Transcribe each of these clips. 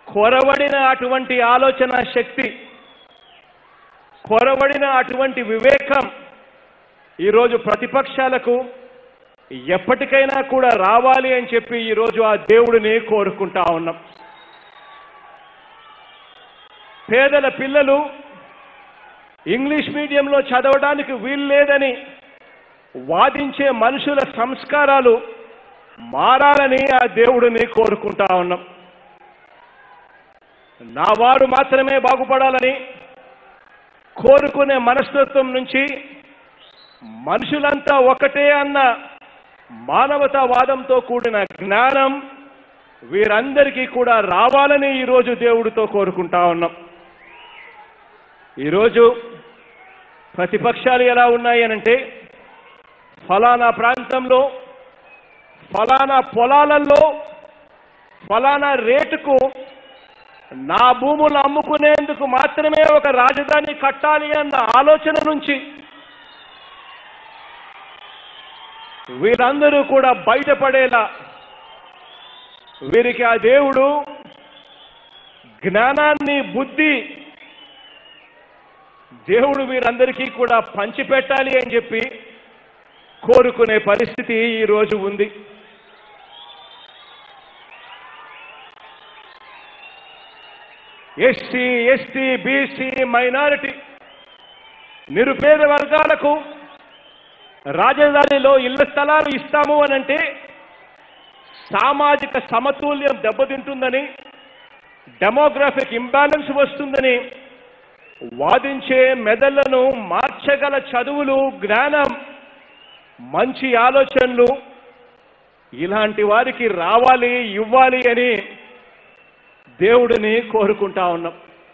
కొరవడిన అటువంటి ఆలోచన శక్తి కొరవడిన అటువంటి వివేకం ఈరోజు ప్రతిపక్షాలకు ఎప్పటికైనా కూడా రావాలి అని చెప్పి ఈరోజు ఆ దేవుడిని కోరుకుంటా ఉన్నాం పేదల పిల్లలు ఇంగ్లీష్ మీడియంలో చదవడానికి వీలు లేదని వాదించే మనుషుల సంస్కారాలు మారాలని ఆ దేవుడిని కోరుకుంటా ఉన్నాం నా వాడు మాత్రమే బాగుపడాలని కోరుకునే మనస్తత్వం నుంచి మనుషులంతా ఒకటే అన్న మానవతావాదంతో కూడిన జ్ఞానం వీరందరికీ కూడా రావాలని ఈరోజు దేవుడితో కోరుకుంటా ఉన్నాం ఈరోజు ప్రతిపక్షాలు ఎలా ఉన్నాయి అనంటే ఫలానా ప్రాంతంలో ఫలానా పొలాలలో ఫలానా రేటుకు నా భూములు అమ్ముకునేందుకు మాత్రమే ఒక రాజధాని కట్టాలి అన్న ఆలోచన నుంచి వీరందరూ కూడా బయటపడేలా వీరికి ఆ దేవుడు జ్ఞానాన్ని బుద్ధి దేవుడు వీరందరికీ కూడా పంచిపెట్టాలి అని చెప్పి కోరుకునే పరిస్థితి ఈ రోజు ఉంది ఎస్సీ ఎస్టీ బీసీ మైనారిటీ నిరుపేద వర్గాలకు రాజధానిలో ఇళ్ల స్థలాలు ఇస్తాము అనంటే సామాజిక సమతుల్యం దెబ్బతింటుందని డెమోగ్రాఫిక్ ఇంబ్యాలెన్స్ వస్తుందని వాదించే మెదళ్లను మార్చగల చదువులు జ్ఞానం మంచి ఆలోచనలు ఇలాంటి వారికి రావాలి ఇవ్వాలి అని దేవుడిని కోరుకుంటా ఉన్నాం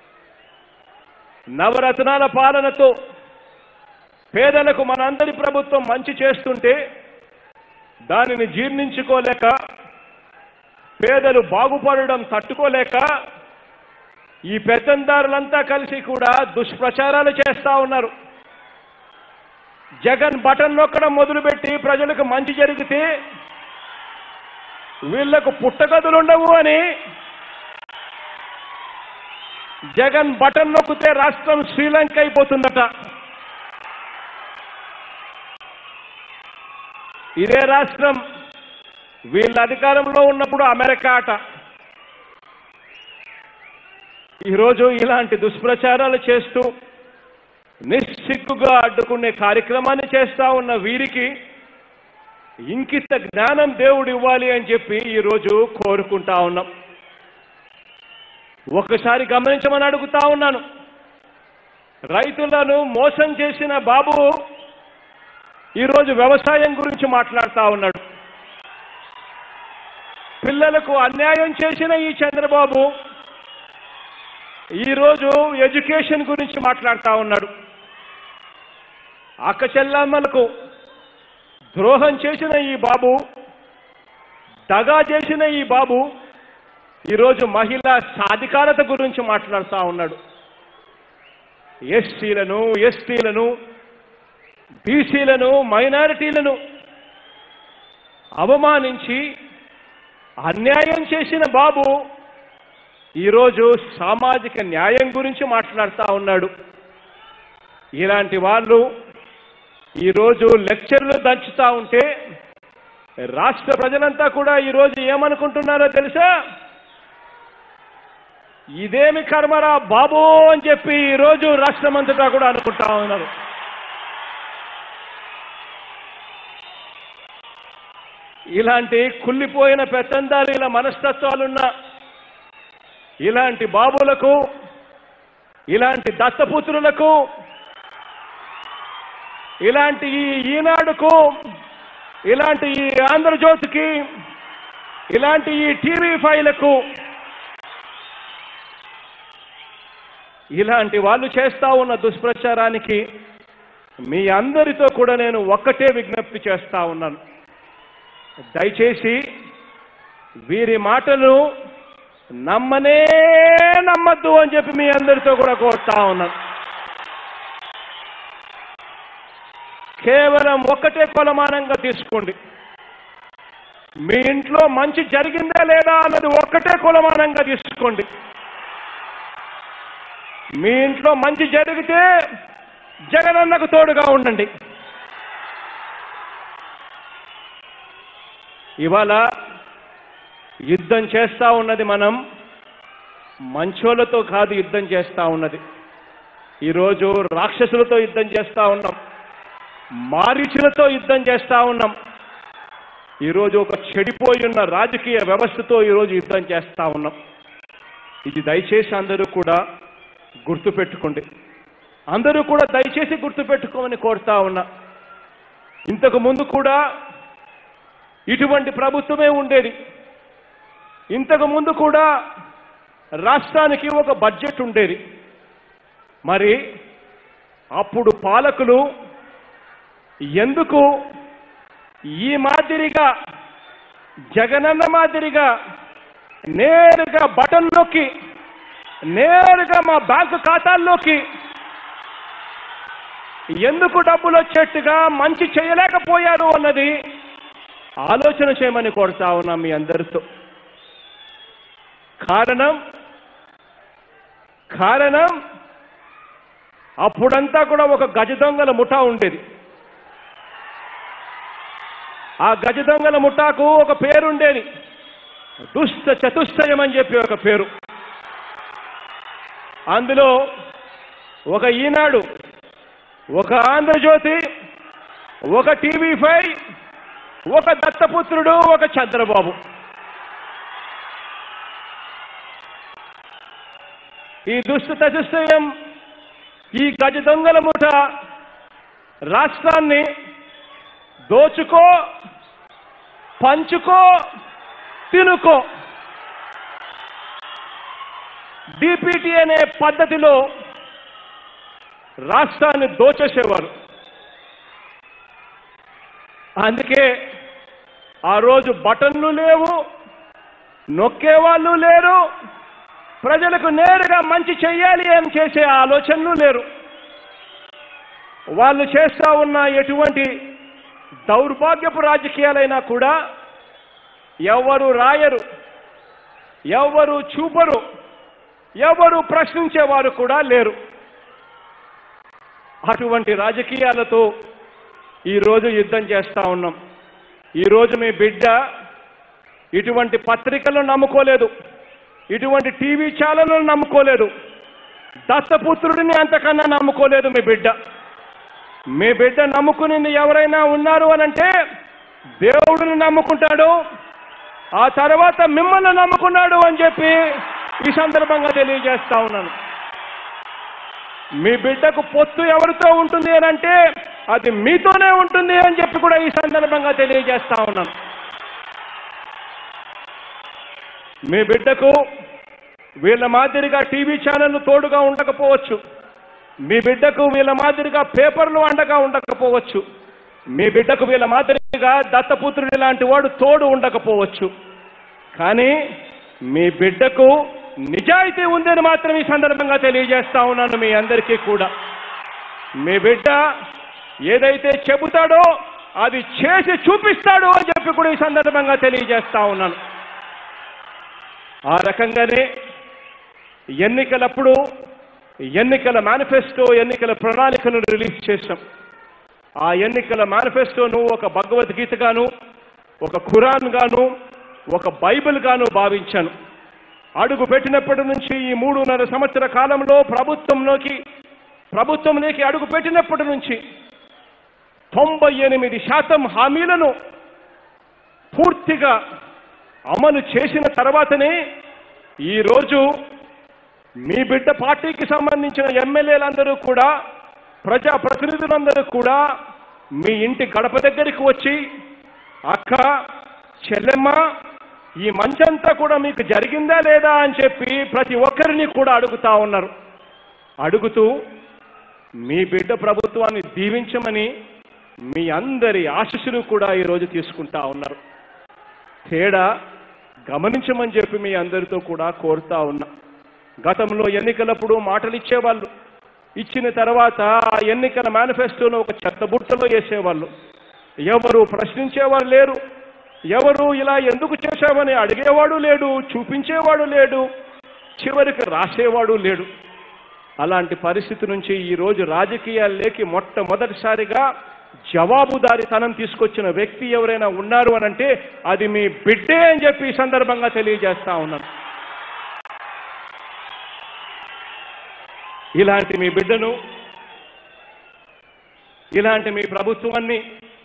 నవరత్నాల పాలనతో పేదలకు మనందరి ప్రభుత్వం మంచి చేస్తుంటే దానిని జీర్ణించుకోలేక పేదలు బాగుపడడం తట్టుకోలేక ఈ పెత్తందారులంతా కలిసి కూడా దుష్ప్రచారాలు చేస్తా ఉన్నారు జగన్ బటన్ నొక్కడం మొదలుపెట్టి ప్రజలకు మంచి జరిగితే వీళ్లకు పుట్టగదులుండవు అని జగన్ బటన్ నొక్కితే రాష్ట్రం శ్రీలంక అయిపోతుందట ఇదే రాష్ట్రం వీళ్ళ అధికారంలో ఉన్నప్పుడు అమెరికా అట ఈరోజు ఇలాంటి దుష్ప్రచారాలు చేస్తూ నిస్సిగ్గుగా అడ్డుకునే కార్యక్రమాన్ని చేస్తా ఉన్న వీరికి ఇంకిత జ్ఞానం దేవుడు ఇవ్వాలి అని చెప్పి ఈరోజు కోరుకుంటా ఉన్నాం ఒకసారి గమనించమని అడుగుతా ఉన్నాను రైతులను మోసం చేసిన బాబు ఈరోజు వ్యవసాయం గురించి మాట్లాడుతా ఉన్నాడు పిల్లలకు అన్యాయం చేసిన ఈ చంద్రబాబు ఈరోజు ఎడ్యుకేషన్ గురించి మాట్లాడుతా ఉన్నాడు అక్క చెల్లమ్మలకు ద్రోహం చేసిన ఈ బాబు దగా చేసిన ఈ బాబు ఈరోజు మహిళా సాధికారత గురించి మాట్లాడుతూ ఉన్నాడు ఎస్సీలను ఎస్టీలను బీసీలను మైనారిటీలను అవమానించి అన్యాయం చేసిన బాబు ఈరోజు సామాజిక న్యాయం గురించి మాట్లాడుతూ ఉన్నాడు ఇలాంటి వాళ్ళు ఈరోజు లెక్చర్లు దంచుతా ఉంటే రాష్ట్ర ప్రజలంతా కూడా ఈరోజు ఏమనుకుంటున్నారో తెలుసా ఇదేమి కర్మరా బాబు అని చెప్పి ఈరోజు రాష్ట్రమంతటా కూడా అనుకుంటా ఉన్నారు ఇలాంటి కుళ్ళిపోయిన పెత్తందారీల మనస్తత్వాలున్న ఇలాంటి బాబులకు ఇలాంటి దత్తపుత్రులకు ఇలాంటి ఈ ఈనాడుకు ఇలాంటి ఈ ఆంధ్రజ్యోతికి ఇలాంటి ఈ టీవీ ఫైలకు ఇలాంటి వాళ్ళు చేస్తా ఉన్న దుష్ప్రచారానికి మీ అందరితో కూడా నేను ఒక్కటే విజ్ఞప్తి చేస్తా ఉన్నాను దయచేసి వీరి మాటలు నమ్మనే నమ్మద్దు అని చెప్పి మీ అందరితో కూడా కోరుతా ఉన్నాను కేవలం ఒక్కటే కొలమానంగా తీసుకోండి మీ ఇంట్లో మంచి జరిగిందా లేదా అన్నది ఒక్కటే కులమానంగా తీసుకోండి మీ ఇంట్లో మంచి జరిగితే జగనన్నకు తోడుగా ఉండండి ఇవాళ యుద్ధం చేస్తా ఉన్నది మనం మంచోళ్ళతో కాదు యుద్ధం చేస్తా ఉన్నది ఈరోజు రాక్షసులతో యుద్ధం చేస్తా ఉన్నాం మారీచులతో యుద్ధం చేస్తా ఉన్నాం ఈరోజు ఒక చెడిపోయి ఉన్న రాజకీయ వ్యవస్థతో ఈరోజు యుద్ధం చేస్తా ఉన్నాం ఇది దయచేసి అందరూ కూడా గుర్తుపెట్టుకోండి అందరూ కూడా దయచేసి గుర్తుపెట్టుకోమని కోరుతా ఉన్నా ఇంతకు ముందు కూడా ఇటువంటి ప్రభుత్వమే ఉండేది ఇంతకు ముందు కూడా రాష్ట్రానికి ఒక బడ్జెట్ ఉండేది మరి అప్పుడు పాలకులు ఎందుకు ఈ మాదిరిగా జగనన్న మాదిరిగా నేరుగా బటన్ నొక్కి నేరుగా మా బ్యాంకు ఖాతాల్లోకి ఎందుకు డబ్బులు వచ్చేట్టుగా మంచి చేయలేకపోయారు అన్నది ఆలోచన చేయమని కోరుతా ఉన్నాం మీ అందరితో కారణం కారణం అప్పుడంతా కూడా ఒక గజ దొంగల ముఠా ఉండేది ఆ గజ దొంగల ముఠాకు ఒక పేరు ఉండేది దుష్ట చతుష్టయం అని చెప్పి ఒక పేరు అందులో ఒక ఈనాడు ఒక ఆంధ్రజ్యోతి ఒక టీవీ ఫైవ్ ఒక దత్తపుత్రుడు ఒక చంద్రబాబు ఈ దుష్ట చతుష్టయం ఈ గజ దొంగల ముఠ రాష్ట్రాన్ని దోచుకో పంచుకో తినుకో డిపిటి అనే పద్ధతిలో రాష్ట్రాన్ని దోచేసేవారు అందుకే ఆ రోజు బటన్లు లేవు నొక్కేవాళ్ళు లేరు ప్రజలకు నేరుగా మంచి చెయ్యాలి అని చేసే ఆలోచనలు లేరు వాళ్ళు చేస్తా ఉన్న ఎటువంటి దౌర్భాగ్యపు రాజకీయాలైనా కూడా ఎవరు రాయరు ఎవరు చూపరు ఎవరు ప్రశ్నించేవారు కూడా లేరు అటువంటి రాజకీయాలతో ఈరోజు యుద్ధం చేస్తా ఉన్నాం ఈరోజు మీ బిడ్డ ఇటువంటి పత్రికలను నమ్ముకోలేదు ఇటువంటి టీవీ ఛానళ్లను నమ్ముకోలేదు దత్తపుత్రుడిని అంతకన్నా నమ్ముకోలేదు మీ బిడ్డ మీ బిడ్డ నమ్ముకుని ఎవరైనా ఉన్నారు అనంటే దేవుడిని నమ్ముకుంటాడు ఆ తర్వాత మిమ్మల్ని నమ్ముకున్నాడు అని చెప్పి ఈ సందర్భంగా తెలియజేస్తా ఉన్నాను మీ బిడ్డకు పొత్తు ఎవరితో ఉంటుంది అని అంటే అది మీతోనే ఉంటుంది అని చెప్పి కూడా ఈ సందర్భంగా తెలియజేస్తా ఉన్నాను మీ బిడ్డకు వీళ్ళ మాదిరిగా టీవీ ఛానళ్లు తోడుగా ఉండకపోవచ్చు మీ బిడ్డకు వీళ్ళ మాదిరిగా పేపర్లు అండగా ఉండకపోవచ్చు మీ బిడ్డకు వీళ్ళ మాదిరిగా దత్తపుత్రుడి లాంటి వాడు తోడు ఉండకపోవచ్చు కానీ మీ బిడ్డకు నిజాయితీ ఉందని మాత్రం ఈ సందర్భంగా తెలియజేస్తా ఉన్నాను మీ అందరికీ కూడా మీ బిడ్డ ఏదైతే చెబుతాడో అది చేసి చూపిస్తాడు అని చెప్పి కూడా ఈ సందర్భంగా తెలియజేస్తా ఉన్నాను ఆ రకంగానే ఎన్నికలప్పుడు ఎన్నికల మేనిఫెస్టో ఎన్నికల ప్రణాళికను రిలీజ్ చేశాం ఆ ఎన్నికల మేనిఫెస్టోను ఒక భగవద్గీత గాను ఒక ఖురాన్ గాను ఒక బైబిల్ గాను భావించాను అడుగు పెట్టినప్పటి నుంచి ఈ మూడున్నర సంవత్సర కాలంలో ప్రభుత్వంలోకి ప్రభుత్వంలోకి అడుగు పెట్టినప్పటి నుంచి తొంభై ఎనిమిది శాతం హామీలను పూర్తిగా అమలు చేసిన తర్వాతనే ఈరోజు మీ బిడ్డ పార్టీకి సంబంధించిన ఎమ్మెల్యేలందరూ కూడా ప్రజా ప్రతినిధులందరూ కూడా మీ ఇంటి గడప దగ్గరికి వచ్చి అక్క చెల్లెమ్మ ఈ మంచంతా కూడా మీకు జరిగిందా లేదా అని చెప్పి ప్రతి ఒక్కరిని కూడా అడుగుతా ఉన్నారు అడుగుతూ మీ బిడ్డ ప్రభుత్వాన్ని దీవించమని మీ అందరి ఆశీస్సులు కూడా ఈరోజు తీసుకుంటా ఉన్నారు తేడా గమనించమని చెప్పి మీ అందరితో కూడా కోరుతా ఉన్నా గతంలో ఎన్నికలప్పుడు మాటలు ఇచ్చేవాళ్ళు ఇచ్చిన తర్వాత ఆ ఎన్నికల మేనిఫెస్టోను ఒక చెత్తబుట్టలో వేసేవాళ్ళు ఎవరు ప్రశ్నించేవారు లేరు ఎవరు ఇలా ఎందుకు చేశామని అడిగేవాడు లేడు చూపించేవాడు లేడు చివరికి రాసేవాడు లేడు అలాంటి పరిస్థితి నుంచి ఈరోజు రాజకీయాల్లోకి మొట్టమొదటిసారిగా జవాబుదారీతనం తీసుకొచ్చిన వ్యక్తి ఎవరైనా ఉన్నారు అని అంటే అది మీ బిడ్డే అని చెప్పి ఈ సందర్భంగా తెలియజేస్తా ఉన్నాను ఇలాంటి మీ బిడ్డను ఇలాంటి మీ ప్రభుత్వాన్ని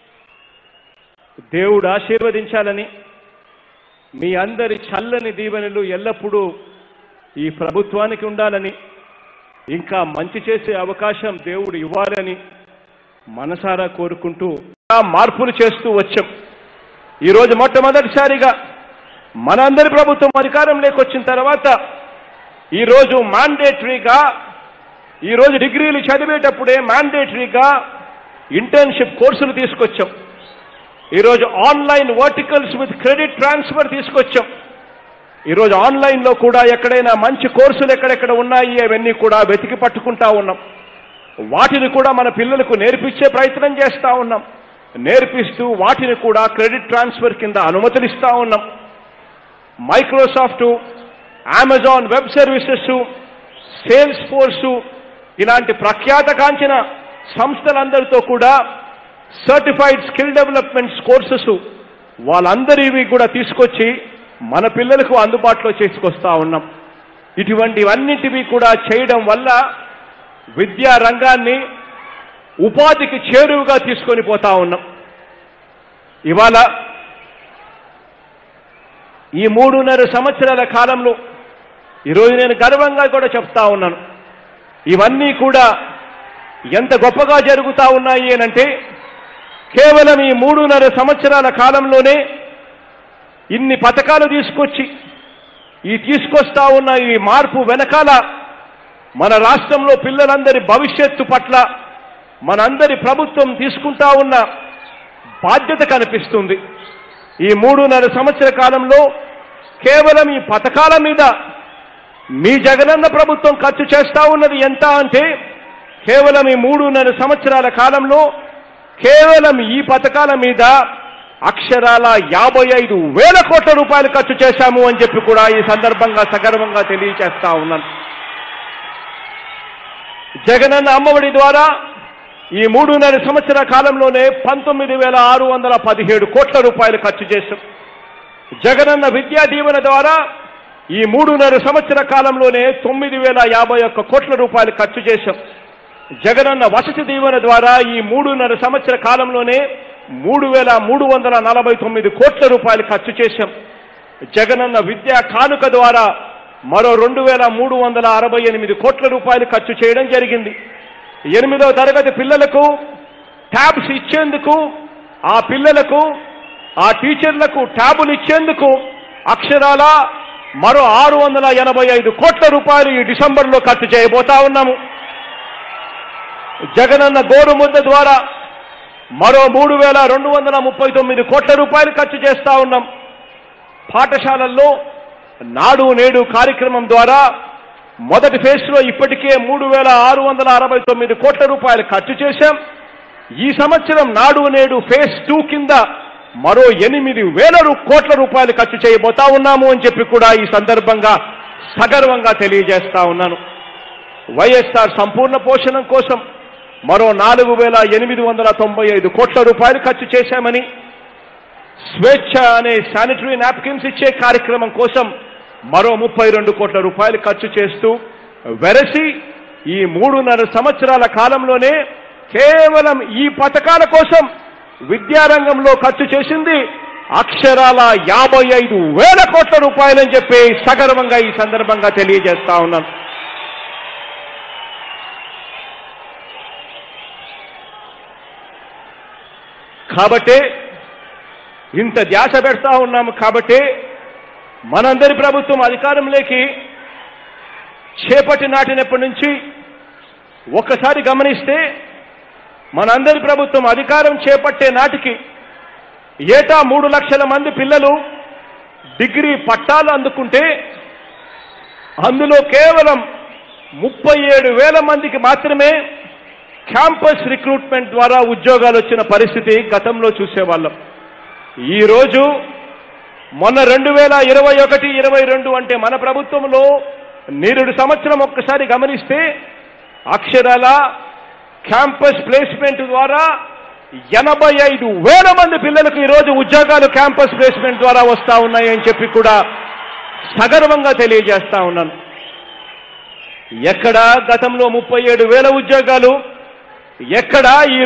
దేవుడు ఆశీర్వదించాలని మీ అందరి చల్లని దీవెనలు ఎల్లప్పుడూ ఈ ప్రభుత్వానికి ఉండాలని ఇంకా మంచి చేసే అవకాశం దేవుడు ఇవ్వాలని మనసారా కోరుకుంటూ ఆ మార్పులు చేస్తూ వచ్చాం ఈరోజు మొట్టమొదటిసారిగా మనందరి ప్రభుత్వం అధికారంలోకి వచ్చిన తర్వాత ఈరోజు మాండేటరీగా ఈరోజు డిగ్రీలు చదివేటప్పుడే మాండేటరీగా ఇంటర్న్షిప్ కోర్సులు తీసుకొచ్చాం ఈరోజు online verticals with credit transfer తీసుకొచ్చాం ఈరోజు ఆన్లైన్లో కూడా ఎక్కడైనా మంచి కోర్సులు ఎక్కడెక్కడ ఉన్నాయి అవన్నీ కూడా వెతికి పట్టుకుంటా ఉన్నాం వాటిని కూడా మన పిల్లలకు నేర్పించే ప్రయత్నం చేస్తా ఉన్నాం నేర్పిస్తూ వాటిని కూడా క్రెడిట్ ట్రాన్స్ఫర్ కింద అనుమతులు ఇస్తా ఉన్నాం Microsoft Amazon web services Salesforce ఇలాంటి ప్రఖ్యాతకాంచిన సంస్థలందరితో కూడా సర్టిఫైడ్ స్కిల్ డెవలప్మెంట్ కోర్సెస్ వాళ్ళందరివి కూడా తీసుకొచ్చి మన పిల్లలకు అందుబాటులో చేసుకొస్తా ఉన్నాం ఇటువంటివన్నిటివి కూడా చేయడం వల్ల విద్యా రంగాన్ని ఉపాధికి చేరువుగా తీసుకొని పోతా ఉన్నాం ఇవాళ ఈ మూడున్నర సంవత్సరాల కాలంలో ఈరోజు నేను గర్వంగా కూడా చెప్తా ఉన్నాను ఇవన్నీ కూడా ఎంత గొప్పగా జరుగుతా ఉన్నాయి అనంటే కేవలం ఈ మూడున్నర సంవత్సరాల కాలంలోనే ఇన్ని పథకాలు తీసుకొచ్చి ఈ తీసుకొస్తా ఉన్న ఈ మార్పు వెనకాల మన రాష్ట్రంలో పిల్లలందరి భవిష్యత్తు పట్ల మనందరి ప్రభుత్వం తీసుకుంటా ఉన్న బాధ్యత కనిపిస్తుంది ఈ మూడున్నర సంవత్సర కాలంలో కేవలం ఈ పథకాల మీద మీ జగనన్న ప్రభుత్వం ఖర్చు చేస్తా ఉన్నది ఎంత అంటే కేవలం ఈ మూడున్నర సంవత్సరాల కాలంలో కేవలం ఈ పథకాల మీద అక్షరాల యాభై ఐదు వేల కోట్ల రూపాయలు ఖర్చు చేశాము అని చెప్పి కూడా ఈ సందర్భంగా సగర్వంగా తెలియచేస్తా ఉన్నాను జగనన్న అమ్మఒడి ద్వారా ఈ మూడున్నర సంవత్సర కాలంలోనే పంతొమ్మిది వేల ఆరు వందల పదిహేడు కోట్ల రూపాయలు ఖర్చు చేశాం జగనన్న విద్యా దీవెన ద్వారా ఈ మూడున్నర సంవత్సర కాలంలోనే తొమ్మిది వేల యాభై ఒక్క కోట్ల రూపాయలు ఖర్చు చేశాం జగనన్న వసతి దీవెన ద్వారా ఈ మూడున్నర సంవత్సర కాలంలోనే మూడు వేల మూడు వందల నలభై తొమ్మిది కోట్ల రూపాయలు ఖర్చు చేశాం జగనన్న విద్యా కానుక ద్వారా మరో రెండు వేల మూడు వందల అరవై ఎనిమిది కోట్ల రూపాయలు ఖర్చు చేయడం జరిగింది ఎనిమిదవ తరగతి పిల్లలకు ట్యాబ్స్ ఇచ్చేందుకు ఆ పిల్లలకు ఆ టీచర్లకు ట్యాబులు ఇచ్చేందుకు అక్షరాల మరో ఆరు వందల ఎనభై ఐదు కోట్ల రూపాయలు ఈ డిసెంబర్లో ఖర్చు చేయబోతా ఉన్నాము జగనన్న గోరు ముద్ద ద్వారా మరో మూడు వేల రెండు వందల ముప్పై తొమ్మిది కోట్ల రూపాయలు ఖర్చు చేస్తా ఉన్నాం పాఠశాలల్లో నాడు నేడు కార్యక్రమం ద్వారా మొదటి ఫేజ్లో ఇప్పటికే మూడు వేల ఆరు వందల అరవై తొమ్మిది కోట్ల రూపాయలు ఖర్చు చేశాం ఈ సంవత్సరం నాడు నేడు ఫేజ్ టూ కింద మరో ఎనిమిది వేల రూ- కోట్ల రూపాయలు ఖర్చు చేయబోతా ఉన్నాము అని చెప్పి కూడా ఈ సందర్భంగా సగర్వంగా తెలియజేస్తా ఉన్నాను వైఎస్ఆర్ సంపూర్ణ పోషణం కోసం మరో నాలుగు వేల ఎనిమిది వందల తొంభై ఐదు కోట్ల రూపాయలు ఖర్చు చేశామని స్వేచ్ఛ అనే శానిటరీ నాప్కిన్స్ ఇచ్చే కార్యక్రమం కోసం మరో ముప్పై రెండు కోట్ల రూపాయలు ఖర్చు చేస్తూ వెరసి ఈ మూడున్నర సంవత్సరాల కాలంలోనే కేవలం ఈ పథకాల కోసం విద్యారంగంలో ఖర్చు చేసింది అక్షరాల యాభై ఐదు వేల కోట్ల రూపాయలని చెప్పి సగర్వంగా ఈ సందర్భంగా తెలియజేస్తా ఉన్నాను కాబట్టి ఇంత ధ్యాస పెడతా ఉన్నాము కాబట్టి మనందరి ప్రభుత్వం అధికారంలోకి చేపట్టి నాటినప్పటి నుంచి ఒక్కసారి గమనిస్తే మనందరి ప్రభుత్వం అధికారం చేపట్టే నాటికి ఏటా మూడు లక్షల మంది పిల్లలు డిగ్రీ పట్టాలు అందుకుంటే అందులో కేవలం ముప్పై ఏడు వేల మందికి మాత్రమే క్యాంపస్ రిక్రూట్మెంట్ ద్వారా ఉద్యోగాలు వచ్చిన పరిస్థితి గతంలో చూసేవాళ్ళం ఈరోజు మొన్న రెండు వేల ఇరవై ఒకటి ఇరవై రెండు అంటే మన ప్రభుత్వంలో నిరుడు సంవత్సరం ఒక్కసారి గమనిస్తే అక్షరాల క్యాంపస్ ప్లేస్మెంట్ ద్వారా ఎనభై ఐదు వేల మంది పిల్లలకు ఈరోజు ఉద్యోగాలు క్యాంపస్ ప్లేస్మెంట్ ద్వారా వస్తా ఉన్నాయి అని చెప్పి కూడా సగర్వంగా తెలియజేస్తా ఉన్నాను ఎక్కడ గతంలో ముప్పై ఏడు వేల ఉద్యోగాలు ఎక్కడ ఈ